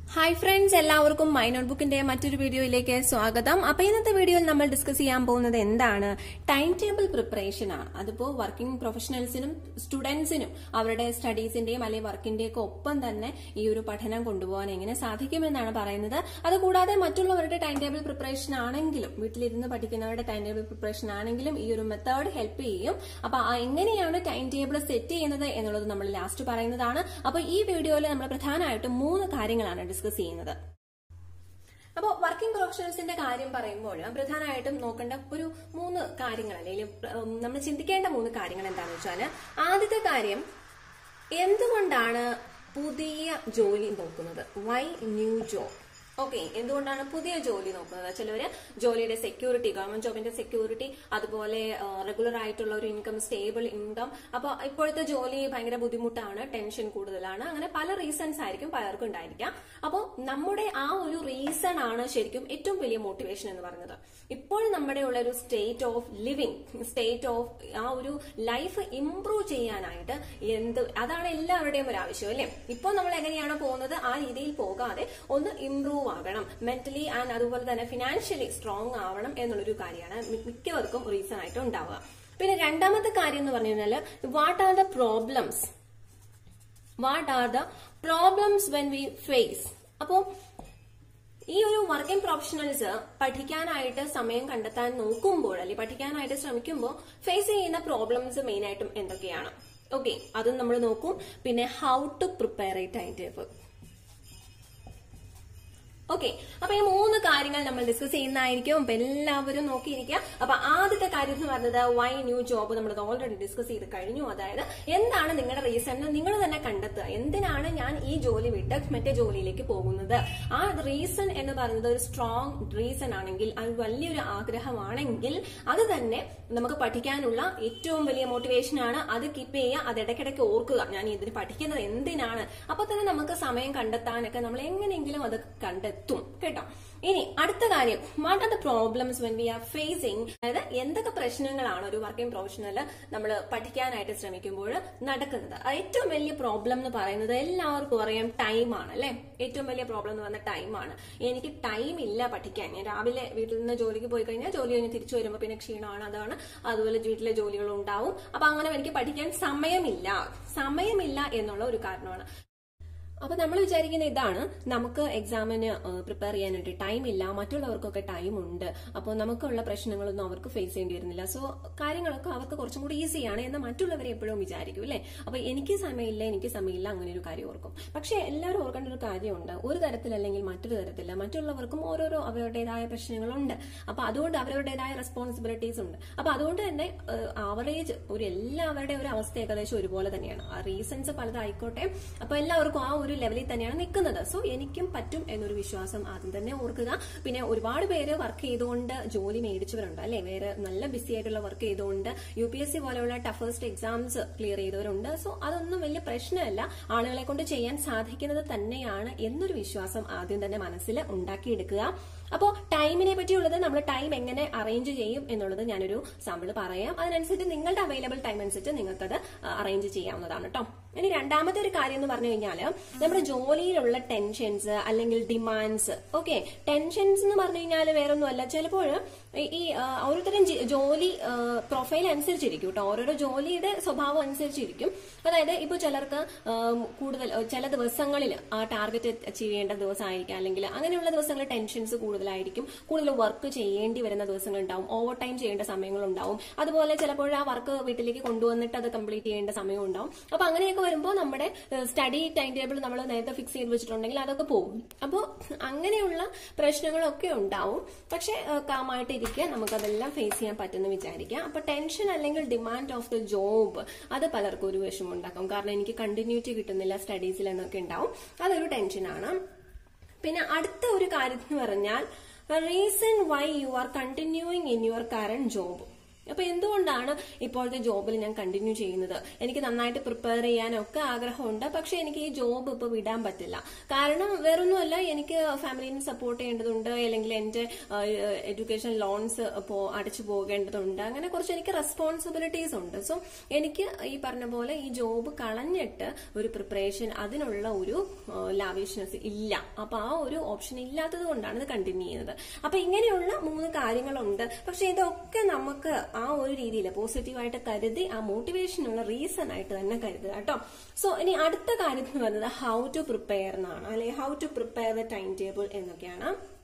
Hi friends എല്ലാവർക്കും my നോട്ട്ബുക്കിന്റെ മറ്റൊരു വീഡിയോയിലേക്ക് സ്വാഗതം അപ്പൊ ഇന്നത്തെ വീഡിയോയിൽ നമ്മൾ ഡിസ്കസ് ചെയ്യാൻ പോകുന്നത് എന്താണ് ടൈം ടേബിൾ പ്രിപ്പറേഷൻ ആണ് അതിപ്പോ വർക്കിംഗ് പ്രൊഫഷണൽസിനും സ്റ്റുഡൻസിനും അവരുടെ സ്റ്റഡീസിന്റെയും അല്ലെങ്കിൽ വർക്കിന്റെയും ഒക്കെ ഒപ്പം തന്നെ ഈ ഒരു പഠനം കൊണ്ടുപോകാൻ എങ്ങനെ സാധിക്കുമെന്നാണ് പറയുന്നത് അതുകൂടാതെ മറ്റുള്ളവരുടെ ടൈം ടേബിൾ പ്രിപ്പറേഷൻ ആണെങ്കിലും വീട്ടിലിരുന്ന് പഠിക്കുന്നവരുടെ ടൈം ടേബിൾ പ്രിപ്പറേഷൻ ആണെങ്കിലും ഈ ഒരു മെത്തേഡ് ഹെൽപ്പ് ചെയ്യും അപ്പൊ ആ എങ്ങനെയാണ് ടൈം ടേബിൾ സെറ്റ് ചെയ്യുന്നത് എന്നുള്ളത് നമ്മൾ ലാസ്റ്റ് പറയുന്നതാണ് അപ്പൊ ഈ വീഡിയോയിൽ നമ്മൾ പ്രധാനമായിട്ടും മൂന്ന് കാര്യങ്ങളാണ് ഡിസ്കസ് ചെയ്യുന്നത് അപ്പോൾ വർക്കിംഗ് പ്രൊഫഷണൽസിന്റെ കാര്യം പറയുമ്പോൾ പ്രധാനമായിട്ടും നോക്കേണ്ട ഒരു മൂന്ന് കാര്യങ്ങൾ അല്ലെങ്കിൽ ഉം, നമ്മൾ ചിന്തിക്കേണ്ട മൂന്ന് കാര്യങ്ങൾ എന്താണെന്ന് വെച്ചാൽ ആദ്യത്തെ കാര്യം എന്തുകൊണ്ടാണ് പുതിയ ജോലി നോക്കുന്നത് വൈ ന്യൂ ജോബ് ഓക്കെ എന്തുകൊണ്ടാണ് പുതിയ ജോലി നോക്കുന്നത് ചിലവര് ജോലിയുടെ സെക്യൂരിറ്റി ഗവൺമെന്റ് ജോബിന്റെ സെക്യൂരിറ്റി അതുപോലെ റെഗുലർ ആയിട്ടുള്ള ഒരു ഇൻകം സ്റ്റേബിൾ ഇൻകം അപ്പൊ ഇപ്പോഴത്തെ ജോലി ഭയങ്കര ബുദ്ധിമുട്ടാണ് ടെൻഷൻ കൂടുതലാണ് അങ്ങനെ പല റീസൺസ് ആയിരിക്കും പലർക്കും ഉണ്ടായിരിക്കാം അപ്പോൾ നമ്മുടെ ആ ഒരു റീസൺ ആണ് ശരിക്കും ഏറ്റവും വലിയ മോട്ടിവേഷൻ എന്ന് പറയുന്നത് ഇപ്പോൾ നമ്മുടെ ഉള്ള ഒരു state of living state of ആ ഒരു ലൈഫ് ഇംപ്രൂവ് ചെയ്യാനായിട്ട് എന്ത് അതാണ് എല്ലാവരുടെയും ഒരു ആവശ്യം അല്ലേ ഇപ്പോൾ നമ്മൾ എങ്ങനെയാണ് പോകുന്നത് ആ രീതിയിൽ പോകാതെ ഒന്ന് ഇംപ്രൂവ് ആകണം മെന്റലി ആൻഡ് അതുപോലെ തന്നെ ഫിനാൻഷ്യലി സ്ട്രോങ് ആവണം എന്നുള്ളൊരു കാര്യമാണ് മി- മിക്കവർക്കും റീസൺ ആയിട്ട് ഉണ്ടാവുക പിന്നെ രണ്ടാമത്തെ കാര്യം എന്ന് പറഞ്ഞു കഴിഞ്ഞാൽ what are the problems what are the problems when we face അപ്പോ ഈ ഒരു വർക്കിംഗ് പ്രൊഫഷണൽസ് പഠിക്കാനായിട്ട് സമയം കണ്ടെത്താൻ നോക്കുമ്പോൾ അല്ലെങ്കിൽ പഠിക്കാനായിട്ട് ശ്രമിക്കുമ്പോൾ ഫേസ് ചെയ്യുന്ന പ്രോബ്ലംസ് മെയിൻ ആയിട്ടും എന്തൊക്കെയാണ് ഓക്കെ അതും നമ്മൾ നോക്കും പിന്നെ how to prepare a time table okay അപ്പൊ ഈ മൂന്ന് കാര്യങ്ങൾ നമ്മൾ ഡിസ്കസ് ചെയ്യുന്നതായിരിക്കും അപ്പൊ എല്ലാവരും നോക്കിയിരിക്കുക അപ്പൊ ആദ്യത്തെ കാര്യം എന്ന് പറഞ്ഞത് വൈ ന്യൂ ജോബ് നമ്മൾ ഓൾറെഡി ഡിസ്കസ് ചെയ്ത് കഴിഞ്ഞു അതായത് എന്താണ് നിങ്ങളുടെ റീസൺ നിങ്ങൾ തന്നെ കണ്ടെത്തുക എന്തിനാണ് ഞാൻ ഈ ജോലി വിട്ട് മറ്റേ ജോലിയിലേക്ക് പോകുന്നത് ആ റീസൺ എന്ന് പറയുന്നത് ഒരു സ്ട്രോങ് റീസൺ ആണെങ്കിൽ അത് വലിയൊരു ആഗ്രഹമാണെങ്കിൽ അത് തന്നെ നമുക്ക് പഠിക്കാനുള്ള ഏറ്റവും വലിയ മോട്ടിവേഷൻ ആണ് അത് കീപ്പ് ചെയ്യുക അത് ഇടയ്ക്കിടയ്ക്ക് ഓർക്കുക ഞാൻ ഇതിന് പഠിക്കുന്നത് എന്തിനാണ് അപ്പൊ തന്നെ നമുക്ക് സമയം കണ്ടെത്താനൊക്കെ നമ്മൾ എങ്ങനെയെങ്കിലും അത് കണ്ടെത്തും കേട്ടോ ഇനി അടുത്ത കാര്യം what are the problems when we are facing അതായത് എന്തൊക്കെ പ്രശ്നങ്ങളാണ് ഒരു വർക്കിംഗ് പ്രൊഫഷണൽ നമ്മൾ പഠിക്കാനായിട്ട് ശ്രമിക്കുമ്പോൾ നടക്കുന്നത് അത് ഏറ്റവും വലിയ പ്രോബ്ലം എന്ന് പറയുന്നത് എല്ലാവർക്കും അറിയാം ടൈമാണ് അല്ലെ ഏറ്റവും വലിയ പ്രോബ്ലം എന്ന് പറഞ്ഞ ടൈമാണ് എനിക്ക് ടൈം ഇല്ല പഠിക്കാൻ ഞാൻ രാവിലെ വീട്ടിൽ നിന്ന് ജോലിക്ക് പോയി കഴിഞ്ഞാൽ ജോലി കഴിഞ്ഞ് തിരിച്ചു വരുമ്പോൾ പിന്നെ ക്ഷീണമാണ് അതാണ് അതുപോലെ വീട്ടിലെ ജോലികൾ ഉണ്ടാവും അപ്പൊ അങ്ങനെ എനിക്ക് പഠിക്കാൻ സമയമില്ല സമയമില്ല എന്നുള്ള ഒരു കാരണമാണ് അപ്പൊ നമ്മൾ വിചാരിക്കുന്ന ഇതാണ് നമുക്ക് എക്സാമിന് പ്രിപ്പയർ ചെയ്യാനായിട്ട് ടൈം ഇല്ല മറ്റുള്ളവർക്കൊക്കെ ടൈം ഉണ്ട് അപ്പോൾ നമുക്കുള്ള പ്രശ്നങ്ങളൊന്നും അവർക്ക് ഫേസ് ചെയ്യേണ്ടി വരുന്നില്ല സോ കാര്യങ്ങളൊക്കെ അവർക്ക് കുറച്ചും കൂടി ഈസിയാണ് എന്ന് മറ്റുള്ളവരെ എപ്പോഴും വിചാരിക്കും അല്ലെ അപ്പൊ എനിക്ക് സമയമില്ല എനിക്ക് സമയമില്ല അങ്ങനെ ഒരു കാര്യം ഓർക്കും പക്ഷെ എല്ലാവരും ഓർക്കേണ്ട ഒരു കാര്യമുണ്ട് ഒരു തരത്തിലല്ലെങ്കിൽ മറ്റൊരു തരത്തില്ല മറ്റുള്ളവർക്കും ഓരോരോ അവരുടേതായ പ്രശ്നങ്ങളുണ്ട് അപ്പൊ അതുകൊണ്ട് അവരവരുടേതായ റെസ്പോൺസിബിലിറ്റീസ് ഉണ്ട് അപ്പൊ അതുകൊണ്ട് തന്നെ ആവറേജ് ഒരു എല്ലാവരുടെ ഒരു അവസ്ഥ ഏകദേശം ഒരുപോലെ തന്നെയാണ് ആ റീസൺസ് പലതായിക്കോട്ടെ അപ്പൊ എല്ലാവർക്കും ആ ഒരു ലെവലിൽ തന്നെയാണ് നിൽക്കുന്നത് സോ എനിക്കും പറ്റും എന്നൊരു വിശ്വാസം ആദ്യം തന്നെ ഓർക്കുക പിന്നെ ഒരുപാട് പേര് വർക്ക് ചെയ്തുകൊണ്ട് ജോലി മേടിച്ചവരുണ്ട് അല്ലെ വേറെ നല്ല ബിസി ആയിട്ടുള്ള വർക്ക് ചെയ്തുകൊണ്ട് യു പി എസ് സി പോലെയുള്ള ടഫസ്റ്റ് എക്സാംസ് ക്ലിയർ ചെയ്തവരുണ്ട് സോ അതൊന്നും വലിയ പ്രശ്നമല്ല ആളുകളെ കൊണ്ട് ചെയ്യാൻ സാധിക്കുന്നത് തന്നെയാണ് എന്നൊരു വിശ്വാസം ആദ്യം തന്നെ മനസ്സിൽ ഉണ്ടാക്കിയെടുക്കുക അപ്പോൾ ടൈമിനെ പറ്റിയുള്ളത് നമ്മൾ ടൈം എങ്ങനെ അറേഞ്ച് ചെയ്യും എന്നുള്ളത് ഞാനൊരു സാമ്പിൾ പറയാം അതിനനുസരിച്ച് നിങ്ങളുടെ അവൈലബിൾ ടൈം അനുസരിച്ച് നിങ്ങൾക്കത് അറേഞ്ച് ചെയ്യാവുന്നതാണ് കേട്ടോ ഇനി രണ്ടാമത്തെ ഒരു കാര്യം എന്ന് പറഞ്ഞു കഴിഞ്ഞാൽ നമ്മുടെ ജോലിയിലുള്ള ടെൻഷൻസ് അല്ലെങ്കിൽ ഡിമാൻഡ്സ് ഓക്കെ ടെൻഷൻസ് എന്ന് പറഞ്ഞു കഴിഞ്ഞാൽ വേറൊന്നുമല്ല ചിലപ്പോൾ ഈ ആ, ഓരോരുത്തരും ജി- ജോലി പ്രൊഫൈൽ അനുസരിച്ചിരിക്കും കേട്ടോ ഓരോരോ ജോലിയുടെ സ്വഭാവം അനുസരിച്ചിരിക്കും അതായത് ഇപ്പൊ ചിലർക്ക് ആ, കൂടുതൽ ആ, ചില ദിവസങ്ങളിൽ ആ ടാർഗറ്റ് അച്ചീവ് ചെയ്യേണ്ട ദിവസമായിരിക്കാം അല്ലെങ്കിൽ അങ്ങനെയുള്ള ദിവസങ്ങളിൽ ടെൻഷൻസ് കൂടുതലായിരിക്കും കൂടുതൽ വർക്ക് ചെയ്യേണ്ടി വരുന്ന ദിവസങ്ങൾ ഉണ്ടാവും ഓവർ ടൈം ചെയ്യേണ്ട സമയങ്ങളുണ്ടാവും അതുപോലെ ചിലപ്പോൾ ആ വർക്ക് വീട്ടിലേക്ക് കൊണ്ടുവന്നിട്ട് അത് കംപ്ലീറ്റ് ചെയ്യേണ്ട സമയം ഉണ്ടാവും അപ്പൊ അങ്ങനെയൊക്കെ വരുമ്പോൾ നമ്മുടെ സ്റ്റഡി ടൈം ടേബിൾ നമ്മൾ നേരത്തെ ഫിക്സ് ചെയ്ത് വെച്ചിട്ടുണ്ടെങ്കിൽ അതൊക്കെ പോകും അപ്പോൾ അങ്ങനെയുള്ള പ്രശ്നങ്ങളൊക്കെ ഉണ്ടാവും പക്ഷെ കാമായിട്ട് ഇരിക്കുക നമുക്കതെല്ലാം ഫേസ് ചെയ്യാൻ പറ്റുമെന്ന് വിചാരിക്കാം അപ്പൊ ടെൻഷൻ അല്ലെങ്കിൽ ഡിമാൻഡ് ഓഫ് ദ ജോബ് അത് പലർക്കും ഒരു വിഷമം ഉണ്ടാക്കും കാരണം എനിക്ക് കണ്ടിന്യൂറ്റി കിട്ടുന്നില്ല സ്റ്റഡീസിൽ എന്നൊക്കെ ഉണ്ടാവും അതൊരു ടെൻഷനാണ് പിന്നെ അടുത്ത ഒരു കാര്യം എന്ന് പറഞ്ഞാൽ reason why you are continuing in your current job അപ്പൊ എന്തുകൊണ്ടാണ് ഇപ്പോഴത്തെ ജോബിൽ ഞാൻ കണ്ടിന്യൂ ചെയ്യുന്നത് എനിക്ക് നന്നായിട്ട് പ്രിപ്പയർ ചെയ്യാനൊക്കെ ആഗ്രഹമുണ്ട് പക്ഷെ എനിക്ക് ഈ ജോബ് ഇപ്പൊ വിടാൻ പറ്റില്ല കാരണം വേറൊന്നുമല്ല എനിക്ക് ഫാമിലിനെ സപ്പോർട്ട് ചെയ്യേണ്ടതുണ്ട് അല്ലെങ്കിൽ എന്റെ എഡ്യൂക്കേഷൻ ലോൺസ് ഇപ്പോ അടച്ചു പോകേണ്ടതുണ്ട് അങ്ങനെ കുറച്ച് എനിക്ക് റെസ്പോൺസിബിലിറ്റീസ് ഉണ്ട് സോ എനിക്ക് ഈ പറഞ്ഞ പോലെ ഈ ജോബ് കളഞ്ഞിട്ട് ഒരു പ്രിപ്പറേഷൻ അതിനുള്ള ഒരു ലാവിഷ്നെസ് ഇല്ല അപ്പൊ ആ ഒരു ഓപ്ഷൻ ഇല്ലാത്തത് കൊണ്ടാണ് ഇത് കണ്ടിന്യൂ ചെയ്യുന്നത് അപ്പൊ ഇങ്ങനെയുള്ള മൂന്ന് കാര്യങ്ങളുണ്ട് പക്ഷെ ഇതൊക്കെ നമുക്ക് ആ ഒരു രീതിയിൽ പോസിറ്റീവായിട്ട് കരുതി ആ മോട്ടിവേഷനുള്ള റീസൺ ആയിട്ട് തന്നെ കരുതുക കേട്ടോ സോ ഇനി അടുത്ത കാര്യം എന്ന് പറയുന്നത് ഹൗ ടു പ്രിപ്പയർ എന്നാണ് അല്ലെങ്കിൽ how to prepare the time table എന്നൊക്കെയാണ്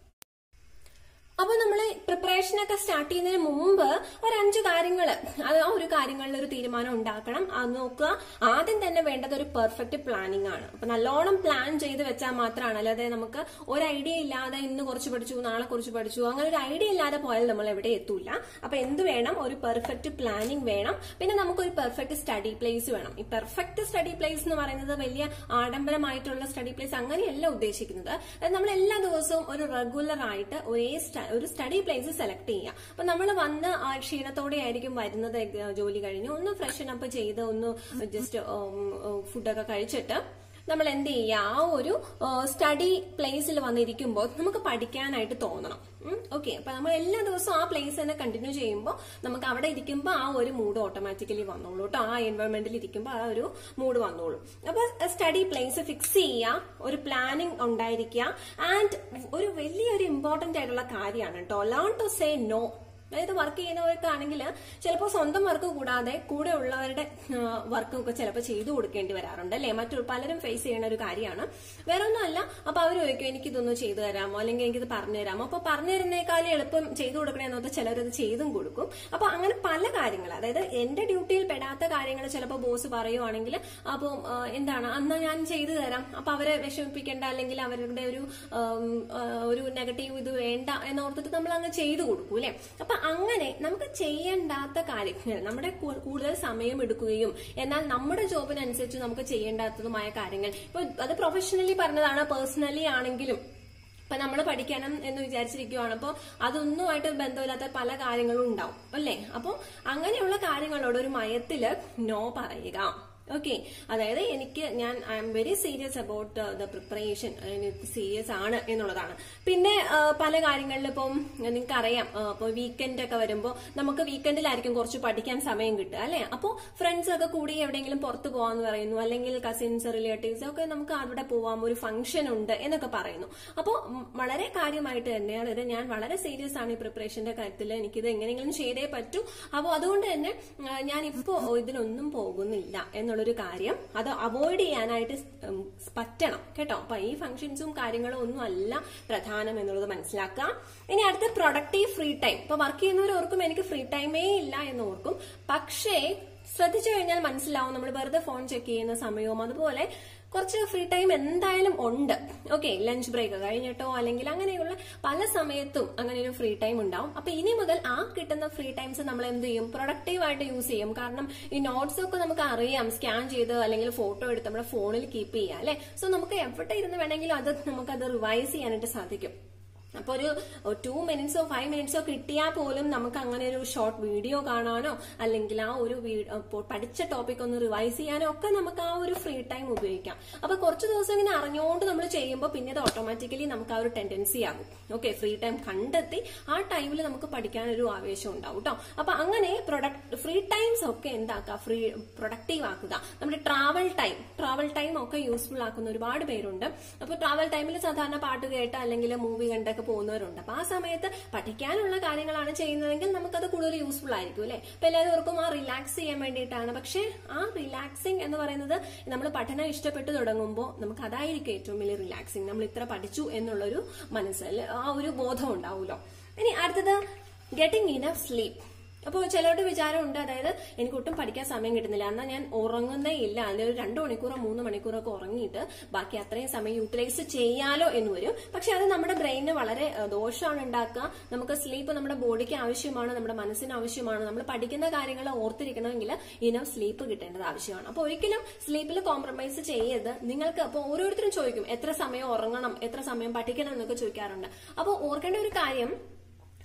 അപ്പൊ നമ്മൾ പ്രിപ്പറേഷൻ ഒക്കെ സ്റ്റാർട്ട് ചെയ്യുന്നതിന് മുമ്പ് ഒരു അഞ്ച് കാര്യങ്ങൾ അത് ആ ഒരു കാര്യങ്ങളിൽ ഒരു തീരുമാനം ഉണ്ടാക്കണം അത് നോക്കുക ആദ്യം തന്നെ വേണ്ടത് ഒരു പെർഫെക്റ്റ് പ്ലാനിങ് ആണ് അപ്പൊ നല്ലോണം പ്ലാൻ ചെയ്ത് വെച്ചാൽ മാത്രമാണ് അല്ലാതെ നമുക്ക് ഒരു ഐഡിയ ഇല്ലാതെ ഇന്ന് കുറച്ച് പഠിച്ചു നാളെ കുറച്ച് പഠിച്ചു അങ്ങനെ ഒരു ഐഡിയ ഇല്ലാതെ പോയാൽ നമ്മൾ എവിടെ എത്തൂല അപ്പൊ എന്ത് വേണം ഒരു പെർഫെക്റ്റ് പ്ലാനിങ് വേണം പിന്നെ നമുക്കൊരു പെർഫെക്റ്റ് സ്റ്റഡി പ്ലേസ് വേണം ഈ പെർഫെക്റ്റ് സ്റ്റഡി പ്ലേസ് എന്ന് പറയുന്നത് വലിയ ആഡംബരമായിട്ടുള്ള സ്റ്റഡി പ്ലേസ് അങ്ങനെയല്ല ഉദ്ദേശിക്കുന്നത് അതായത് നമ്മൾ എല്ലാ ദിവസവും ഒരു റെഗുലർ ആയിട്ട് ഒരേ സ്റ്റ- ഒരു സ്റ്റഡി പ്ലേസ് സെലക്ട് ചെയ്യുക അപ്പൊ നമ്മൾ വന്ന് ആ ക്ഷീണത്തോടെ ആയിരിക്കും വരുന്നത് എഗ് ജോലി കഴിഞ്ഞ് ഒന്ന് ഫ്രഷൻ അപ്പ് ചെയ്ത് ഒന്ന് ജസ്റ്റ് ഫുഡൊക്കെ കഴിച്ചിട്ട് നമ്മൾ എന്ത് ചെയ്യുക ആ ഒരു സ്റ്റഡി പ്ലേസിൽ വന്നിരിക്കുമ്പോൾ നമുക്ക് പഠിക്കാനായിട്ട് തോന്നണം ഓക്കെ അപ്പൊ നമ്മൾ എല്ലാ ദിവസവും ആ പ്ലേസ് തന്നെ കണ്ടിന്യൂ ചെയ്യുമ്പോൾ നമുക്ക് അവിടെ ഇരിക്കുമ്പോൾ ആ ഒരു മൂഡ് ഓട്ടോമാറ്റിക്കലി വന്നോളൂ കേട്ടോ ആ എൻവയോൺമെന്റിൽ ഇരിക്കുമ്പോൾ ആ ഒരു മൂഡ് വന്നോളൂ അപ്പൊ സ്റ്റഡി പ്ലേസ് ഫിക്സ് ചെയ്യുക ഒരു പ്ലാനിങ് ഉണ്ടായിരിക്കുക ആൻഡ് ഒരു വലിയൊരു ഇമ്പോർട്ടന്റ് ആയിട്ടുള്ള കാര്യമാണ് കേട്ടോ ലേൺ ടു സേ നോ അതായത് വർക്ക് ചെയ്യുന്നവർക്കാണെങ്കിൽ ചിലപ്പോൾ സ്വന്തം വർക്ക് കൂടാതെ കൂടെ ഉള്ളവരുടെ വർക്കും ഒക്കെ ചിലപ്പോൾ ചെയ്തു കൊടുക്കേണ്ടി വരാറുണ്ട് അല്ലെ മറ്റു പലരും ഫേസ് ചെയ്യുന്ന ഒരു കാര്യമാണ് വേറെ ഒന്നുമല്ല അപ്പൊ അവർ ചോദിക്കും എനിക്ക് ഇതൊന്ന് ചെയ്തു തരാമോ അല്ലെങ്കിൽ എനിക്കിത് പറഞ്ഞു തരാമോ അപ്പൊ പറഞ്ഞു തരുന്നേക്കാളും എളുപ്പം ചെയ്തു കൊടുക്കണമെന്നൊക്കെ ചിലരത് ചെയ്തും കൊടുക്കും അപ്പൊ അങ്ങനെ പല കാര്യങ്ങൾ അതായത് എന്റെ ഡ്യൂട്ടിയിൽ പെടാത്ത കാര്യങ്ങൾ ചിലപ്പോൾ ബോസ് പറയുവാണെങ്കിൽ അപ്പോൾ എന്താണ് അന്ന് ഞാൻ ചെയ്തു തരാം അപ്പൊ അവരെ വിഷമിപ്പിക്കേണ്ട അല്ലെങ്കിൽ അവരുടെ ഒരു ഉം, ആ, ഒരു നെഗറ്റീവ് ഇത് വേണ്ട എന്നോർത്തിട്ട് നമ്മൾ അങ്ങ് ചെയ്തു കൊടുക്കും അല്ലെ അപ്പൊ അങ്ങനെ നമുക്ക് ചെയ്യേണ്ടാത്ത കാര്യങ്ങൾ നമ്മുടെ കൂ- കൂടുതൽ സമയം എടുക്കുകയും എന്നാൽ നമ്മുടെ ജോബിനനുസരിച്ച് നമുക്ക് ചെയ്യേണ്ടാത്തതുമായ കാര്യങ്ങൾ ഇപ്പൊ അത് പ്രൊഫഷണലി പറഞ്ഞതാണ് പേഴ്സണലി ആണെങ്കിലും ഇപ്പൊ നമ്മൾ പഠിക്കണം എന്ന് വിചാരിച്ചിരിക്കുവാണ് അപ്പോൾ അതൊന്നുമായിട്ട് ബന്ധമില്ലാത്ത പല കാര്യങ്ങളും ഉണ്ടാവും അല്ലേ അപ്പോൾ അങ്ങനെയുള്ള കാര്യങ്ങളോട് ഒരു മയത്തില് നോ പറയുക ഓക്കെ അതായത് എനിക്ക് ഞാൻ I'm very serious about the preparation എനിക്ക് സീരിയസ് ആണ് എന്നുള്ളതാണ് പിന്നെ ആ, പല കാര്യങ്ങളിലും ഇപ്പം നിങ്ങൾക്ക് അറിയാം ഇപ്പോൾ വീക്കെൻഡ് ഒക്കെ വരുമ്പോൾ നമുക്ക് വീക്കെൻഡിലായിരിക്കും കുറച്ച് പഠിക്കാൻ സമയം കിട്ടുക അല്ലെ അപ്പോൾ ഫ്രണ്ട്സ് ഒക്കെ കൂടി എവിടെയെങ്കിലും പുറത്ത് പോവാന്ന് പറയുന്നു അല്ലെങ്കിൽ കസിൻസ് റിലേറ്റീവ്സ് ഒക്കെ നമുക്ക് അവിടെ പോവാം ഒരു ഫംഗ്ഷൻ ഉണ്ട് എന്നൊക്കെ പറയുന്നു അപ്പോൾ വളരെ കാര്യമായിട്ട് തന്നെ അതായത് ഞാൻ വളരെ സീരിയസ് ആണ് ഈ പ്രിപ്പറേഷന്റെ കാര്യത്തിൽ എനിക്കിത് എങ്ങനെയെങ്കിലും ചെയ്തേ പറ്റൂ അപ്പോൾ അതുകൊണ്ട് തന്നെ ആ, ഞാൻ ഇപ്പോ ഇതിനൊന്നും പോകുന്നില്ല എന്നുള്ളൊരു കാര്യം അത് അവോയ്ഡ് ചെയ്യാനായിട്ട് ഉം, പറ്റണം കേട്ടോ അപ്പൊ ഈ ഫംഗ്ഷൻസും കാര്യങ്ങളും ഒന്നും അല്ല പ്രധാനം എന്നുള്ളത് മനസ്സിലാക്കുക ഇനി അടുത്ത പ്രൊഡക്റ്റീവ് ഫ്രീ ടൈം ഇപ്പൊ വർക്ക് ചെയ്യുന്നവർ ഓർക്കും എനിക്ക് ഫ്രീ ടൈമേ ഇല്ല എന്ന് ഓർക്കും പക്ഷേ ശ്രദ്ധിച്ചു കഴിഞ്ഞാൽ മനസ്സിലാവും നമ്മൾ വെറുതെ ഫോൺ ചെക്ക് ചെയ്യുന്ന സമയവും അതുപോലെ കുറച്ച് ഫ്രീ ടൈം എന്തായാലും ഉണ്ട് ഓക്കെ ലഞ്ച് ബ്രേക്ക് കഴിഞ്ഞിട്ടോ അല്ലെങ്കിൽ അങ്ങനെയുള്ള പല സമയത്തും അങ്ങനെ ഒരു ഫ്രീ ടൈം ഉണ്ടാവും അപ്പൊ ഇനി മുതൽ ആ കിട്ടുന്ന ഫ്രീ ടൈംസ് നമ്മൾ എന്ത് ചെയ്യും പ്രൊഡക്റ്റീവ് ആയിട്ട് യൂസ് ചെയ്യും കാരണം ഈ നോട്ട്സ് ഒക്കെ നമുക്ക് അറിയാം സ്കാൻ ചെയ്ത് അല്ലെങ്കിൽ ഫോട്ടോ എടുത്ത് നമ്മുടെ ഫോണിൽ കീപ്പ് ചെയ്യാം അല്ലെ സോ നമുക്ക് എവിടെ ഇരുന്ന് വേണമെങ്കിലും അത് നമുക്ക് അത് റിവൈസ് ചെയ്യാനായിട്ട് സാധിക്കും അപ്പൊ ഒരു ടു മിനിറ്റ്സോ ഫൈവ് മിനിറ്റ്സോ കിട്ടിയാൽ പോലും നമുക്ക് അങ്ങനെ ഒരു ഷോർട്ട് വീഡിയോ കാണാനോ അല്ലെങ്കിൽ ആ ഒരു വീ- അപ്പോൾ പഠിച്ച ടോപ്പിക് ഒന്ന് റിവൈസ് ചെയ്യാനോ ഒക്കെ നമുക്ക് ആ ഒരു ഫ്രീ ടൈം ഉപയോഗിക്കാം അപ്പൊ കുറച്ച് ദിവസം ഇങ്ങനെ അറിഞ്ഞുകൊണ്ട് നമ്മൾ ചെയ്യുമ്പോൾ പിന്നെ അത് ഓട്ടോമാറ്റിക്കലി നമുക്ക് ആ ഒരു ടെൻഡൻസി ആകും ഓക്കെ ഫ്രീ ടൈം കണ്ടെത്തി ആ ടൈമിൽ നമുക്ക് പഠിക്കാനൊരു ആവേശം ഉണ്ടാവും കേട്ടോ അപ്പൊ അങ്ങനെ പ്രൊഡക്ട് ഫ്രീ ടൈംസ് ഒക്കെ എന്താക്കുക ഫ്രീ പ്രൊഡക്റ്റീവ് ആക്കുക നമ്മുടെ ട്രാവൽ ടൈം ട്രാവൽ ടൈം ഒക്കെ യൂസ്ഫുൾ ആക്കുന്ന ഒരുപാട് പേരുണ്ട് അപ്പൊ ട്രാവൽ ടൈമിൽ സാധാരണ പാട്ട് കേട്ട് അല്ലെങ്കിൽ മൂവി കണ്ടൊക്കെ പോകുന്നവരുണ്ട് അപ്പൊ ആ സമയത്ത് പഠിക്കാനുള്ള കാര്യങ്ങളാണ് ചെയ്യുന്നതെങ്കിൽ നമുക്കത് കൂടുതൽ യൂസ്ഫുൾ ആയിരിക്കും അല്ലെ അപ്പൊ എല്ലാവരും ഓർക്കും ആ റിലാക്സ് ചെയ്യാൻ വേണ്ടിയിട്ടാണ് പക്ഷെ ആ റിലാക്സിങ് എന്ന് പറയുന്നത് നമ്മൾ പഠനം ഇഷ്ടപ്പെട്ടു തുടങ്ങുമ്പോൾ നമുക്ക് അതായിരിക്കും ഏറ്റവും വലിയ റിലാക്സിങ് നമ്മൾ ഇത്ര പഠിച്ചു എന്നുള്ളൊരു മനസ്സിൽ ആ ഒരു ബോധം ഉണ്ടാവുമല്ലോ ഇനി അടുത്തത് ഗെറ്റിംഗ് ഇനഫ് സ്ലീപ്പ് അപ്പോൾ ചിലരുടെ വിചാരമുണ്ട് അതായത് എനിക്ക് ഒട്ടും പഠിക്കാൻ സമയം കിട്ടുന്നില്ല എന്നാൽ ഞാൻ ഉറങ്ങുന്നേ ഇല്ല അല്ലെങ്കിൽ ഒരു രണ്ട് മണിക്കൂറോ മൂന്ന് മണിക്കൂറോ ഒക്കെ ഉറങ്ങിയിട്ട് ബാക്കി അത്രയും സമയം യൂട്ടിലൈസ് ചെയ്യാലോ എന്ന് വരും പക്ഷെ അത് നമ്മുടെ ബ്രെയിനിന് വളരെ ഏഹ്, ദോഷമാണ് ഉണ്ടാക്കുക നമുക്ക് സ്ലീപ്പ് നമ്മുടെ ബോഡിക്ക് ആവശ്യമാണ് നമ്മുടെ മനസ്സിന് ആവശ്യമാണ് നമ്മൾ പഠിക്കുന്ന കാര്യങ്ങൾ ഓർത്തിരിക്കണമെങ്കിൽ ഇനം സ്ലീപ്പ് കിട്ടേണ്ടത് ആവശ്യമാണ് അപ്പോൾ ഒരിക്കലും സ്ലീപ്പിൽ കോംപ്രമൈസ് ചെയ്യരുത് നിങ്ങൾക്ക് അപ്പോൾ ഓരോരുത്തരും ചോദിക്കും എത്ര സമയം ഉറങ്ങണം എത്ര സമയം പഠിക്കണം എന്നൊക്കെ ചോദിക്കാറുണ്ട് അപ്പോൾ ഓർക്കേണ്ട ഒരു കാര്യം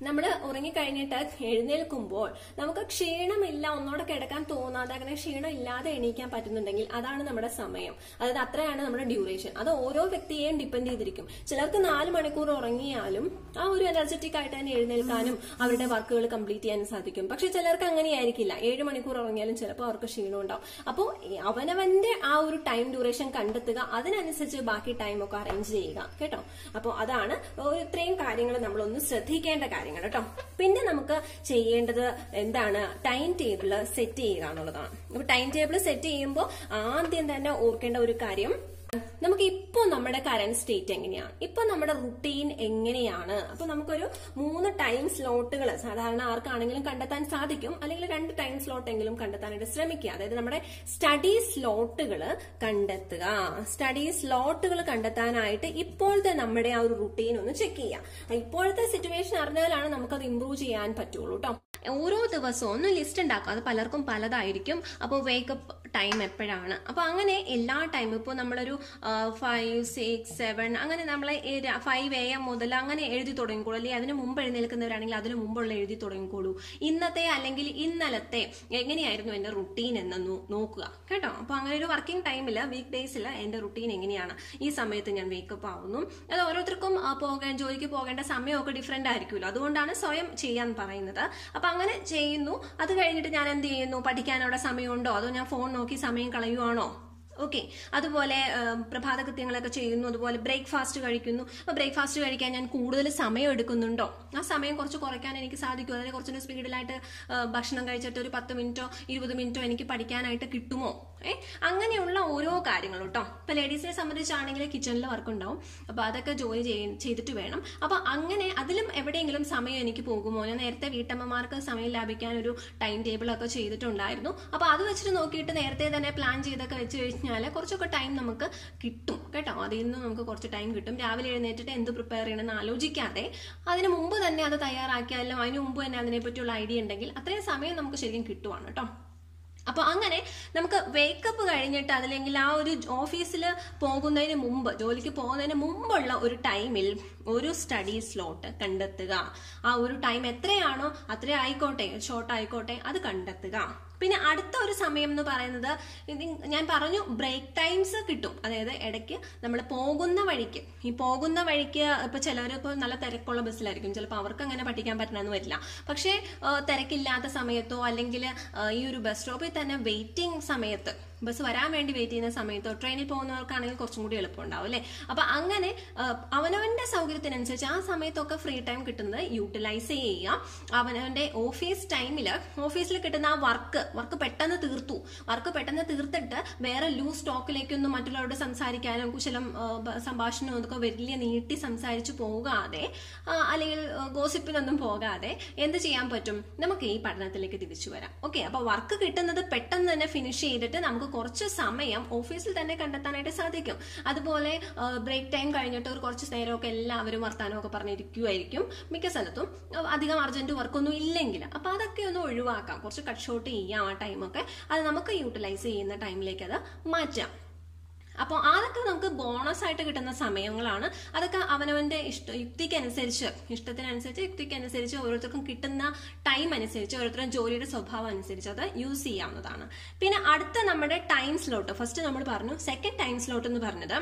നമ്മൾ ഉറങ്ങിക്കഴിഞ്ഞിട്ട് എഴുന്നേൽക്കുമ്പോൾ നമുക്ക് ക്ഷീണമില്ല ഒന്നോടെ കിടക്കാൻ തോന്നാതെ അങ്ങനെ ക്ഷീണം ഇല്ലാതെ എണീക്കാൻ പറ്റുന്നുണ്ടെങ്കിൽ അതാണ് നമ്മുടെ സമയം അതായത് അത്രയാണ് നമ്മുടെ ഡ്യൂറേഷൻ അത് ഓരോ വ്യക്തിയെയും ഡിപ്പെൻഡ് ചെയ്തിരിക്കും ചിലർക്ക് നാല് മണിക്കൂർ ഉറങ്ങിയാലും ആ ഒരു എനർജറ്റിക് ആയിട്ട് തന്നെ എഴുന്നേൽക്കാനും അവരുടെ വർക്കുകൾ കംപ്ലീറ്റ് ചെയ്യാനും സാധിക്കും പക്ഷെ ചിലർക്ക് അങ്ങനെയായിരിക്കില്ല ഏഴ് മണിക്കൂർ ഉറങ്ങിയാലും ചിലപ്പോൾ അവർക്ക് ക്ഷീണം ഉണ്ടാവും അപ്പോൾ അവനവന്റെ ആ ഒരു ടൈം ഡ്യൂറേഷൻ കണ്ടെത്തുക അതിനനുസരിച്ച് ബാക്കി ടൈം ഒക്കെ അറേഞ്ച് ചെയ്യുക കേട്ടോ അപ്പോൾ അതാണ് ഇത്രയും കാര്യങ്ങൾ നമ്മൾ ഒന്ന് ശ്രദ്ധിക്കേണ്ട കാര്യങ്ങൾ കേട്ടോ പിന്നെ നമുക്ക് ചെയ്യേണ്ടത് എന്താണ് ടൈം ടേബിൾ സെറ്റ് ചെയ്യുക എന്നുള്ളതാണ് അപ്പൊ ടൈം ടേബിൾ സെറ്റ് ചെയ്യുമ്പോൾ ആദ്യം തന്നെ ഓർക്കേണ്ട ഒരു കാര്യം നമുക്ക് ഇപ്പോൾ നമ്മുടെ കറന്റ് സ്റ്റേറ്റ് എങ്ങനെയാണ് ഇപ്പൊ നമ്മുടെ റുട്ടീൻ എങ്ങനെയാണ് അപ്പൊ നമുക്കൊരു മൂന്ന് ടൈം സ്ലോട്ടുകൾ സാധാരണ ആർക്കാണെങ്കിലും കണ്ടെത്താൻ സാധിക്കും അല്ലെങ്കിൽ രണ്ട് ടൈം സ്ലോട്ട് എങ്കിലും കണ്ടെത്താനായിട്ട് ശ്രമിക്കുക അതായത് നമ്മുടെ സ്റ്റഡി സ്ലോട്ടുകൾ കണ്ടെത്തുക സ്റ്റഡി സ്ലോട്ടുകൾ കണ്ടെത്താനായിട്ട് ഇപ്പോഴത്തെ നമ്മുടെ ആ ഒരു റുട്ടീൻ ഒന്ന് ചെക്ക് ചെയ്യുക ഇപ്പോഴത്തെ സിറ്റുവേഷൻ അറിഞ്ഞാലാണ് നമുക്കത് ഇമ്പ്രൂവ് ചെയ്യാൻ പറ്റുള്ളൂ കേട്ടോ ഓരോ ദിവസവും ഒന്ന് ലിസ്റ്റ് ഉണ്ടാക്കുക അത് പലർക്കും പലതായിരിക്കും അപ്പോൾ വേക്കപ്പ് ടൈം എപ്പോഴാണ് അപ്പോൾ അങ്ങനെ എല്ലാ ടൈമും ഇപ്പോൾ നമ്മളൊരു ഫൈവ് സിക്സ് സെവൻ അങ്ങനെ നമ്മളെ ഫൈവ് എ എം മുതൽ അങ്ങനെ എഴുതി തുടങ്ങിക്കോളൂ അല്ലെങ്കിൽ അതിന് മുമ്പ് എഴുന്നേൽക്കുന്നവരാണെങ്കിൽ അതിന് മുമ്പുള്ള എഴുതി തുടങ്ങിക്കോളൂ ഇന്നത്തെ അല്ലെങ്കിൽ ഇന്നലത്തെ എങ്ങനെയായിരുന്നു എൻ്റെ റുട്ടീൻ എന്ന് നോ- നോക്കുക കേട്ടോ അപ്പോൾ അങ്ങനെ ഒരു വർക്കിംഗ് ടൈമിൽ വീക്ക് ഡേയ്സിൽ എൻ്റെ റുട്ടീൻ എങ്ങനെയാണ് ഈ സമയത്ത് ഞാൻ വേക്കപ്പ് ആവുന്നു അത് ഓരോരുത്തർക്കും ആ, പോകാൻ ജോലിക്ക് പോകേണ്ട സമയമൊക്കെ ഡിഫറെന്റ് ആയിരിക്കുമല്ലോ അതുകൊണ്ടാണ് സ്വയം ചെയ്യാൻ പറയുന്നത് അപ്പൊ അങ്ങനെ ചെയ്യുന്നു അത് കഴിഞ്ഞിട്ട് ഞാൻ എന്ത് ചെയ്യുന്നു പഠിക്കാനുള്ള സമയമുണ്ടോ അതോ ഞാൻ ഫോൺ നോക്കി സമയം കളയുവാണോ ഓക്കെ അതുപോലെ ഉം, പ്രഭാത കൃത്യങ്ങളൊക്കെ ചെയ്യുന്നു അതുപോലെ ബ്രേക്ക്ഫാസ്റ്റ് കഴിക്കുന്നു അപ്പൊ ബ്രേക്ക്ഫാസ്റ്റ് കഴിക്കാൻ ഞാൻ കൂടുതൽ സമയം എടുക്കുന്നുണ്ടോ ആ സമയം കുറച്ച് കുറയ്ക്കാൻ എനിക്ക് സാധിക്കുമോ അതിന് കുറച്ചുകൂടി സ്പീഡിലായിട്ട് ആ, ഭക്ഷണം കഴിച്ചിട്ട് ഒരു പത്ത് മിനിറ്റോ ഇരുപത് മിനിറ്റോ എനിക്ക് പഠിക്കാനായിട്ട് കിട്ടുമോ ഏ അങ്ങനെയുള്ള ഓരോ കാര്യങ്ങളും കേട്ടോ ഇപ്പൊ ലേഡീസിനെ സംബന്ധിച്ചാണെങ്കിൽ കിച്ചണിൽ വർക്ക് ഉണ്ടാവും അപ്പൊ അതൊക്കെ ജോലി ചെയ്യ- ചെയ്തിട്ട് വേണം അപ്പൊ അങ്ങനെ അതിലും എവിടെയെങ്കിലും സമയം എനിക്ക് പോകുമോ ഞാൻ നേരത്തെ വീട്ടമ്മമാർക്ക് സമയം ലാഭിക്കാൻ ഒരു ടൈം ടേബിൾ ഒക്കെ ചെയ്തിട്ടുണ്ടായിരുന്നു അപ്പൊ അത് വെച്ചിട്ട് നോക്കിയിട്ട് നേരത്തെ തന്നെ പ്ലാൻ ചെയ്തൊക്കെ വെച്ച് കഴിഞ്ഞാൽ കുറച്ചൊക്കെ ടൈം നമുക്ക് കിട്ടും കേട്ടോ അതിൽ നിന്ന് നമുക്ക് കുറച്ച് ടൈം കിട്ടും രാവിലെ എഴുന്നേറ്റിട്ട് എന്ത് പ്രിപ്പയർ ചെയ്യണമെന്ന് ആലോചിക്കാതെ അതിന് മുമ്പ് തന്നെ അത് തയ്യാറാക്കിയാലും അതിന് മുമ്പ് തന്നെ അതിനെ പറ്റിയുള്ള ഐഡിയ ഉണ്ടെങ്കിൽ അത്രയും സമയം നമുക്ക് ശരിക്കും കിട്ടുവാണ് കേട്ടോ അപ്പൊ അങ്ങനെ നമുക്ക് വേക്കപ്പ് കഴിഞ്ഞിട്ട് അതല്ലെങ്കിൽ ആ ഒരു ഓഫീസിൽ പോകുന്നതിന് മുമ്പ് ജോലിക്ക് പോകുന്നതിന് മുമ്പുള്ള ഒരു ടൈമിൽ ഒരു സ്റ്റഡി സ്ലോട്ട് കണ്ടെത്തുക ആ ഒരു ടൈം എത്രയാണോ അത്ര ആയിക്കോട്ടെ ഷോർട്ട് ആയിക്കോട്ടെ അത് കണ്ടെത്തുക പിന്നെ അടുത്ത ഒരു സമയം എന്ന് പറയുന്നത് ഇത് ഞാൻ പറഞ്ഞു ബ്രേക്ക് ടൈംസ് കിട്ടും അതായത് ഇടയ്ക്ക് നമ്മൾ പോകുന്ന വഴിക്ക് ഈ പോകുന്ന വഴിക്ക് ഇപ്പൊ ചിലവർ ഇപ്പോൾ നല്ല തിരക്കുള്ള ബസ്സിലായിരിക്കും ചിലപ്പോൾ അവർക്ക് അങ്ങനെ പഠിക്കാൻ പറ്റണമെന്ന് വരില്ല പക്ഷേ ആ, തിരക്കില്ലാത്ത സമയത്തോ അല്ലെങ്കിൽ ആ, ഈ ഒരു ബസ് സ്റ്റോപ്പിൽ തന്നെ വെയിറ്റിംഗ് സമയത്ത് ബസ് വരാൻ വേണ്ടി വെയിറ്റ് ചെയ്യുന്ന സമയത്തോ ട്രെയിനിൽ പോകുന്നവർക്കാണെങ്കിൽ കുറച്ചും കൂടി എളുപ്പമുണ്ടാവും അല്ലേ അപ്പൊ അങ്ങനെ ആ, അവനവന്റെ സൗകര്യത്തിനനുസരിച്ച് ആ സമയത്തൊക്കെ ഫ്രീ ടൈം കിട്ടുന്നത് യൂട്ടിലൈസ് ചെയ്യുക അവനവന്റെ ഓഫീസ് ടൈമിൽ ഓഫീസിൽ കിട്ടുന്ന ആ വർക്ക് വർക്ക് പെട്ടെന്ന് തീർത്തു വർക്ക് പെട്ടെന്ന് തീർത്തിട്ട് വേറെ ലൂസ് സ്റ്റോക്കിലേക്കൊന്നും മറ്റുള്ളവരോട് സംസാരിക്കാനും കുശലം ആ, ബ- സംഭാഷണവും അതൊക്കെ വലിയ നീട്ടി സംസാരിച്ചു പോകാതെ ആ, അല്ലെങ്കിൽ ഗോസിപ്പിനൊന്നും പോകാതെ എന്ത് ചെയ്യാൻ പറ്റും നമുക്ക് ഈ പഠനത്തിലേക്ക് തിരിച്ചു വരാം ഓക്കെ അപ്പൊ വർക്ക് കിട്ടുന്നത് പെട്ടെന്ന് തന്നെ ഫിനിഷ് ചെയ്തിട്ട് നമുക്ക് കുറച്ച് സമയം ഓഫീസിൽ തന്നെ കണ്ടെത്താനായിട്ട് സാധിക്കും അതുപോലെ ബ്രേക്ക് ടൈം കഴിഞ്ഞിട്ട് ഒരു കുറച്ച് നേരമൊക്കെ എല്ലാവരും വർത്താനമൊക്കെ പറഞ്ഞിരിക്കുമായിരിക്കും മിക്ക സ്ഥലത്തും ആ, അധികം അർജന്റ് വർക്കൊന്നും ഇല്ലെങ്കിൽ അപ്പൊ അതൊക്കെ ഒന്ന് ഒഴിവാക്കാം കുറച്ച് കട്ട് ഷോട്ട് ചെയ്യാം ആ ടൈമൊക്കെ അത് നമുക്ക് യൂട്ടിലൈസ് ചെയ്യുന്ന ടൈമിലേക്ക് അത് മാറ്റാം അപ്പോൾ അതൊക്കെ നമുക്ക് ബോണസ് ആയിട്ട് കിട്ടുന്ന സമയങ്ങളാണ് അതൊക്കെ അവനവന്റെ ഇഷ്ട യുക്തിക്കനുസരിച്ച് ഇഷ്ടത്തിനനുസരിച്ച് യുക്തിക്കനുസരിച്ച് ഓരോരുത്തർക്കും കിട്ടുന്ന ടൈം അനുസരിച്ച് ഓരോരുത്തരും ജോലിയുടെ സ്വഭാവം അനുസരിച്ച് അത് യൂസ് ചെയ്യാവുന്നതാണ് പിന്നെ അടുത്ത നമ്മുടെ ടൈം സ്ലോട്ട് ഫസ്റ്റ് നമ്മൾ പറഞ്ഞു സെക്കൻഡ് ടൈം സ്ലോട്ട് എന്ന് പറഞ്ഞത്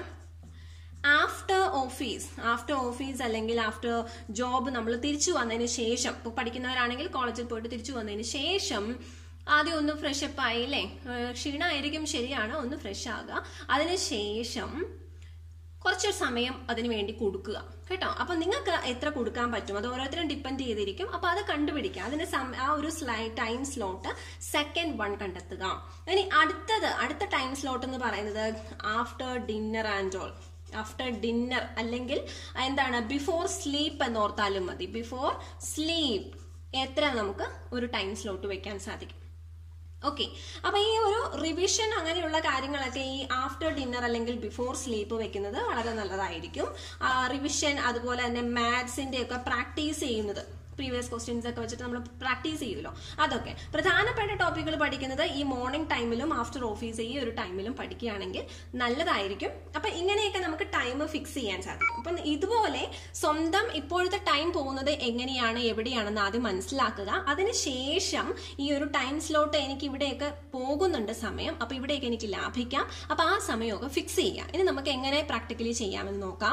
ആഫ്റ്റർ ഓഫീസ് ആഫ്റ്റർ ഓഫീസ് അല്ലെങ്കിൽ ആഫ്റ്റർ ജോബ് നമ്മൾ തിരിച്ചു വന്നതിന് ശേഷം ഇപ്പോൾ പഠിക്കുന്നവരാണെങ്കിൽ കോളേജിൽ പോയിട്ട് തിരിച്ചു വന്നതിന് ശേഷം ആദ്യം ഒന്ന് ഫ്രഷ് അപ്പ് ആയി അല്ലേ ഏഹ് ക്ഷീണമായിരിക്കും ശരിയാണ് ഒന്ന് ഫ്രഷ് ആകുക അതിനുശേഷം കുറച്ച് സമയം അതിന് വേണ്ടി കൊടുക്കുക കേട്ടോ അപ്പൊ നിങ്ങൾക്ക് എത്ര കൊടുക്കാൻ പറ്റും അത് ഓരോരുത്തരും ഡിപ്പെൻഡ് ചെയ്തിരിക്കും അപ്പൊ അത് കണ്ടുപിടിക്കുക അതിന് സം- ആ ഒരു സ്ലൈ ടൈം സ്ലോട്ട് സെക്കൻഡ് വൺ കണ്ടെത്തുക ഇനി അടുത്തത് അടുത്ത ടൈം സ്ലോട്ട് എന്ന് പറയുന്നത് after dinner and all after dinner അല്ലെങ്കിൽ എന്താണ് ബിഫോർ സ്ലീപ്പ് എന്ന് ഓർത്താലും മതി ബിഫോർ സ്ലീപ്പ് എത്ര നമുക്ക് ഒരു ടൈം സ്ലോട്ട് വെക്കാൻ സാധിക്കും ഓക്കെ അപ്പൊ ഈ ഒരു റിവിഷൻ അങ്ങനെയുള്ള കാര്യങ്ങളൊക്കെ ഈ ആഫ്റ്റർ ഡിന്നർ അല്ലെങ്കിൽ ബിഫോർ സ്ലീപ്പ് വെക്കുന്നത് വളരെ നല്ലതായിരിക്കും റിവിഷൻ അതുപോലെ തന്നെ മാത്സിന്റെ ഒക്കെ പ്രാക്ടീസ് ചെയ്യുന്നത് പ്രീവിയസ് ക്വസ്റ്റ്യൻസ് ഒക്കെ വെച്ചിട്ട് നമ്മൾ പ്രാക്ടീസ് ചെയ്യുമല്ലോ അതൊക്കെ പ്രധാനപ്പെട്ട ടോപ്പിക്കുകൾ പഠിക്കുന്നത് ഈ മോർണിംഗ് ടൈമിലും ആഫ്റ്റർ ഓഫീസ് ഈ ഒരു ടൈമിലും പഠിക്കുകയാണെങ്കിൽ നല്ലതായിരിക്കും അപ്പൊ ഇങ്ങനെയൊക്കെ നമുക്ക് ടൈം ഫിക്സ് ചെയ്യാൻ സാധിക്കും അപ്പം ഇതുപോലെ സ്വന്തം ഇപ്പോഴത്തെ ടൈം പോകുന്നത് എങ്ങനെയാണ് എവിടെയാണെന്ന് ആദ്യം മനസ്സിലാക്കുക അതിനുശേഷം ഈ ഒരു ടൈം സ്ലോട്ട് എനിക്ക് ഇവിടെയൊക്കെ പോകുന്നുണ്ട് സമയം അപ്പൊ ഇവിടെയൊക്കെ എനിക്ക് ലാഭിക്കാം അപ്പൊ ആ സമയമൊക്കെ ഫിക്സ് ചെയ്യാം ഇനി നമുക്ക് എങ്ങനെ പ്രാക്ടിക്കലി ചെയ്യാമെന്ന് നോക്കാം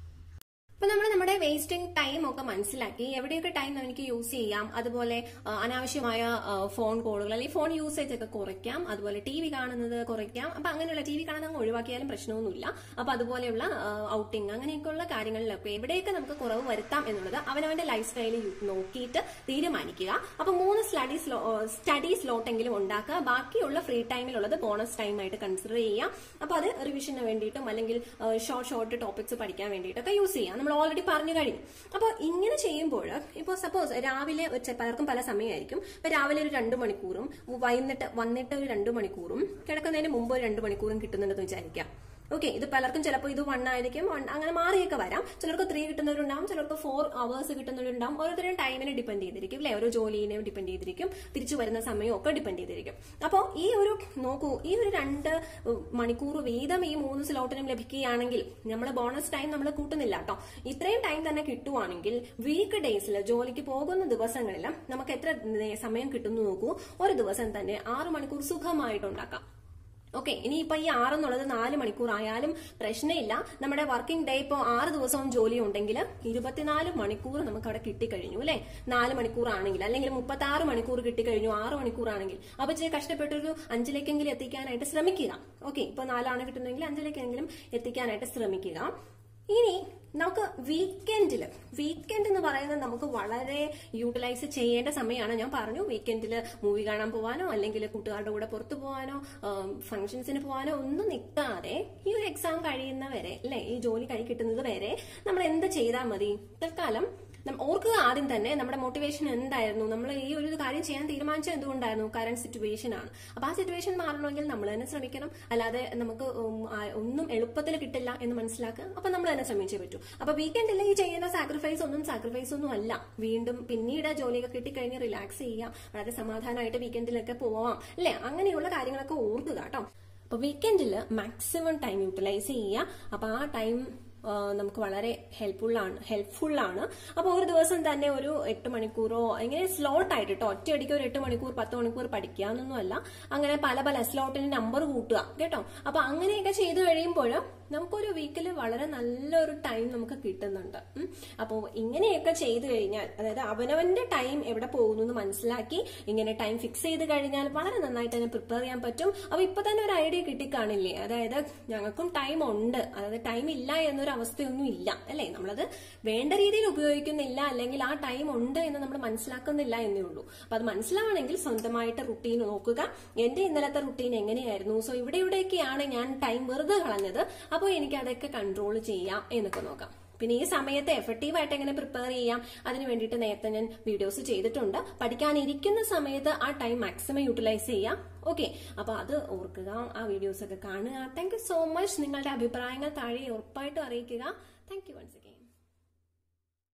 അപ്പൊ നമ്മൾ നമ്മുടെ വേസ്റ്റിംഗ് ടൈം ഒക്കെ മനസ്സിലാക്കി എവിടെയൊക്കെ ടൈം നമുക്ക് യൂസ് ചെയ്യാം അതുപോലെ ആ, അനാവശ്യമായ ആ, ഫോൺ കോളുകൾ അല്ലെങ്കിൽ ഫോൺ യൂസേജ് ഒക്കെ കുറയ്ക്കാം അതുപോലെ ടി വി കാണുന്നത് കുറയ്ക്കാം അപ്പൊ അങ്ങനെയുള്ള ടി വി കാണുന്നത് അങ്ങ് ഒഴിവാക്കിയാലും പ്രശ്നമൊന്നുമില്ല അപ്പൊ അതുപോലെയുള്ള ഔട്ടിങ് അങ്ങനെയൊക്കെയുള്ള കാര്യങ്ങളിലൊക്കെ എവിടെയൊക്കെ നമുക്ക് കുറവ് വരുത്താം എന്നുള്ളത് അവനവന്റെ ലൈഫ് സ്റ്റൈൽ നോക്കിയിട്ട് തീരുമാനിക്കുക അപ്പൊ മൂന്ന് സ്റ്റഡി സ്റ്റഡി സ്ലോട്ടെങ്കിലും ഉണ്ടാക്കുക ബാക്കിയുള്ള ഫ്രീ ടൈമിലുള്ളത് ബോണസ് ടൈം ആയിട്ട് കൺസിഡർ ചെയ്യാം അപ്പൊ അത് റിവിഷന് വേണ്ടിയിട്ടും അല്ലെങ്കിൽ ഷോർട്ട് ഷോർട്ട് ടോപ്പിക്സ് പഠിക്കാൻ വേണ്ടിയിട്ടൊക്കെ യൂസ് ചെയ്യാം നമ്മൾ ഓൾറെഡി പറഞ്ഞു കഴിഞ്ഞു അപ്പോൾ ഇങ്ങനെ ചെയ്യുമ്പോൾ ഇപ്പോൾ സപ്പോസ് രാവിലെ ഒരു ചെ- പലർക്കും പല സമയമായിരിക്കും ഇപ്പൊ രാവിലെ ഒരു രണ്ട് മണിക്കൂറും വൈകിട്ട് വന്നിട്ട് ഒരു രണ്ട് മണിക്കൂറും കിടക്കുന്നതിന് മുമ്പ് ഒരു രണ്ട് മണിക്കൂറും കിട്ടുന്നുണ്ടെന്ന് വിചാരിക്കാം ഓക്കെ ഇത് പലർക്കും ചിലപ്പോൾ ഇത് വൺ ആയിരിക്കും one- അങ്ങനെ മാറിയൊക്കെ വരാം ചിലർക്ക് ത്രീ കിട്ടുന്നവരുണ്ടാവും ചിലർക്ക് ഫോർ അവേഴ്സ് കിട്ടുന്നവരുണ്ടാവും ഓരോരുത്തരും ടൈമിനെ ഡിപ്പെൻഡ് ചെയ്തിരിക്കും അല്ലെ ഓരോ ജോലിനെ ഡിപ്പെൻഡ് ചെയ്തിരിക്കും തിരിച്ചു വരുന്ന സമയവും ഒക്കെ ഡിപ്പെൻഡ് ചെയ്തിരിക്കും അപ്പോൾ ഈ ഒരു നോക്കൂ ഈ ഒരു രണ്ട് മണിക്കൂർ വീതം ഈ മൂന്ന് സ്ലോട്ടിനും ലഭിക്കുകയാണെങ്കിൽ നമ്മൾ ബോണസ് ടൈം നമ്മൾ കൂട്ടുന്നില്ല കേട്ടോ ഇത്രയും ടൈം തന്നെ കിട്ടുവാണെങ്കിൽ വീക്ക് ഡേയ്സിൽ ജോലിക്ക് പോകുന്ന ദിവസങ്ങളിൽ നമുക്ക് എത്ര നേ- സമയം കിട്ടുന്നു നോക്കൂ ഒരു ദിവസം തന്നെ ആറ് മണിക്കൂർ സുഖമായിട്ട് ഉണ്ടാക്കാം ഓക്കെ ഇനിയിപ്പോ ഈ ആറ് എന്നുള്ളത് നാല് മണിക്കൂർ ആയാലും പ്രശ്നമില്ല നമ്മുടെ വർക്കിംഗ് ഡേ ഇപ്പോൾ ആറ് ദിവസവും ജോലി ഉണ്ടെങ്കിൽ ഇരുപത്തിനാല് മണിക്കൂർ നമുക്ക് അവിടെ കിട്ടിക്കഴിഞ്ഞു അല്ലെ നാല് മണിക്കൂർ ആണെങ്കിൽ അല്ലെങ്കിൽ മുപ്പത്തി ആറ് മണിക്കൂർ കിട്ടിക്കഴിഞ്ഞു ആറ് മണിക്കൂർ ആണെങ്കിൽ അപ്പൊ ഇച്ചിരി കഷ്ടപ്പെട്ടൊരു അഞ്ചിലേക്കെങ്കിലും എത്തിക്കാനായിട്ട് ശ്രമിക്കുക ഓക്കെ ഇപ്പൊ നാലാണ് കിട്ടുന്നതെങ്കിൽ അഞ്ചിലേക്കെങ്കിലും എത്തിക്കാനായിട്ട് ശ്രമിക്കുക ഇനി നമുക്ക് വീക്കെൻഡിൽ വീക്കെൻഡ് എന്ന് പറയുന്നത് നമുക്ക് വളരെ യൂട്ടിലൈസ് ചെയ്യേണ്ട സമയമാണ് ഞാൻ പറഞ്ഞു വീക്കെൻഡിൽ മൂവി കാണാൻ പോവാനോ അല്ലെങ്കിൽ കൂട്ടുകാരുടെ കൂടെ പുറത്തു പോകാനോ ഫംഗ്ഷൻസിന് പോകാനോ ഒന്നും നിൽക്കാതെ ഈ ഒരു എക്സാം കഴിയുന്നവരെ അല്ലെ ഈ ജോലി കൈ കിട്ടുന്നത് വരെ നമ്മൾ എന്ത് ചെയ്താൽ മതി തൽക്കാലം നം- ഓർക്കുക ആദ്യം തന്നെ നമ്മുടെ മോട്ടിവേഷൻ എന്തായിരുന്നു നമ്മൾ ഈ ഒരു കാര്യം ചെയ്യാൻ തീരുമാനിച്ചത് എന്തുകൊണ്ടായിരുന്നു കറന്റ് സിറ്റുവേഷൻ ആണ് അപ്പൊ ആ സിറ്റുവേഷൻ മാറണമെങ്കിൽ നമ്മൾ തന്നെ ശ്രമിക്കണം അല്ലാതെ നമുക്ക് ഉം, ആ- ഒന്നും എളുപ്പത്തിൽ കിട്ടില്ല എന്ന് മനസ്സിലാക്കുക അപ്പൊ നമ്മൾ തന്നെ ശ്രമിച്ചേ പറ്റൂ അപ്പൊ വീക്കെൻഡിൽ ഈ ചെയ്യുന്ന സാക്രിഫൈസ് ഒന്നും സാക്രിഫൈസ് ഒന്നും അല്ല വീണ്ടും പിന്നീട് ജോലിയൊക്കെ കിട്ടിക്കഴിഞ്ഞ് റിലാക്സ് ചെയ്യാം വളരെ സമാധാനമായിട്ട് വീക്കെൻഡിലൊക്കെ പോവാം അല്ലെ അങ്ങനെയുള്ള കാര്യങ്ങളൊക്കെ ഓർക്കുക കേട്ടോ അപ്പൊ വീക്കെൻഡിൽ മാക്സിമം ടൈം യൂട്ടിലൈസ് ചെയ്യുക അപ്പൊ ആ ടൈം ആ, നമുക്ക് വളരെ ഹെൽപ്ഫുൾ ആണ് ഹെൽപ്ഫുൾ ആണ് അപ്പോൾ ഒരു ദിവസം തന്നെ ഒരു എട്ട് മണിക്കൂറോ ഇങ്ങനെ സ്ലോട്ട് ആയിട്ട് കേട്ടോ ഒറ്റയടിക്ക് ഒരു എട്ട് മണിക്കൂർ പത്ത് മണിക്കൂർ പഠിക്കാന്നൊന്നുമല്ല അങ്ങനെ പല പല സ്ലോട്ടിന് നമ്പർ കൂട്ടുക കേട്ടോ അപ്പൊ അങ്ങനെയൊക്കെ ചെയ്തു കഴിയുമ്പോൾ നമുക്കൊരു വീക്കിൽ വളരെ നല്ലൊരു ടൈം നമുക്ക് കിട്ടുന്നുണ്ട് ഉം. അപ്പോൾ ഇങ്ങനെയൊക്കെ ചെയ്തു കഴിഞ്ഞാൽ അതായത് അവനവന്റെ ടൈം എവിടെ പോകുന്നു എന്ന് മനസ്സിലാക്കി ഇങ്ങനെ ടൈം ഫിക്സ് ചെയ്ത് കഴിഞ്ഞാൽ വളരെ നന്നായിട്ട് തന്നെ പ്രിപ്പയർ ചെയ്യാൻ പറ്റും അപ്പൊ ഇപ്പൊ തന്നെ ഒരു ഐഡിയ കിട്ടിക്കാണില്ലേ അതായത് ഞങ്ങൾക്കും ടൈം ഉണ്ട് അതായത് ടൈം ഇല്ല എന്നൊരു അവസ്ഥയൊന്നും ഇല്ല അല്ലേ നമ്മളത് വേണ്ട രീതിയിൽ ഉപയോഗിക്കുന്നില്ല അല്ലെങ്കിൽ ആ ടൈം ഉണ്ട് എന്ന് നമ്മൾ മനസ്സിലാക്കുന്നില്ല എന്നേ ഉള്ളൂ അപ്പൊ അത് മനസ്സിലാവണമെങ്കിൽ സ്വന്തമായിട്ട് റുട്ടീൻ നോക്കുക എന്റെ ഇന്നലത്തെ റുട്ടീൻ എങ്ങനെയായിരുന്നു സോ ഇവിടെ ഇവിടെയൊക്കെയാണ് ഞാൻ ടൈം വെറുതെ കളഞ്ഞത് അപ്പോൾ എനിക്ക് അതൊക്കെ കൺട്രോൾ ചെയ്യാം എന്നൊക്കെ നോക്കാം പിന്നെ ഈ സമയത്ത് എഫക്റ്റീവ് ആയിട്ട് എങ്ങനെ പ്രിപ്പയർ ചെയ്യാം അതിന് വേണ്ടിയിട്ട് നേരത്തെ ഞാൻ വീഡിയോസ് ചെയ്തിട്ടുണ്ട് പഠിക്കാനിരിക്കുന്ന സമയത്ത് ആ ടൈം മാക്സിമം യൂട്ടിലൈസ് ചെയ്യാം ഓക്കെ അപ്പൊ അത് ഓർക്കുക ആ വീഡിയോസ് ഒക്കെ കാണുക താങ്ക് യു സോ മച്ച് നിങ്ങളുടെ അഭിപ്രായങ്ങൾ താഴെ ഉറപ്പായിട്ടും അറിയിക്കുക താങ്ക് യു വൺസ്